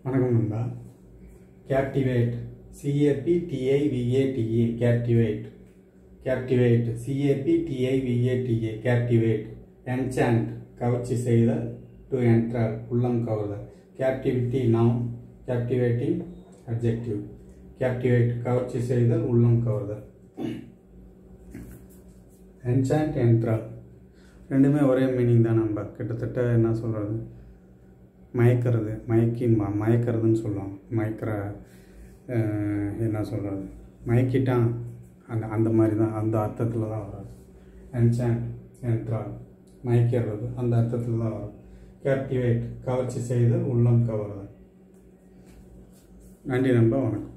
வணக்கம் நண்பா captivate C A P T I V A T A captivate captivate C A P T I V A T A captivate enchant கவர்ச்சி செய்தல் டு என்டர் உள்ளம் கவர்தல் captivity noun captivating adjective captivate கவர்ச்சி செய்தல் உள்ளம் கவர்தல் என்சாண்ட் என்ட்ரல் ரெண்டுமே ஒரே மீனிங் தான் நம்ம கிட்டத்தட்ட என்ன சொல்கிறது மயக்கிறது மயக்கி ம மயக்கிறதுன்னு சொல்லுவாங்க மயக்கிற அஹ், என்ன சொல்கிறது மயக்கிட்டான் அந்த அந்த மாதிரி தான் அந்த அர்த்தத்தில் தான் வரும் என்சாண்ட் என்ட்ரால் மயக்கிறது அந்த அர்த்தத்தில் தான் வரும் கேப்டிவேட் கவர்ச்சி செய்தல் உள்ளம் கவர்தல் நன்றி நண்பா வணக்கம்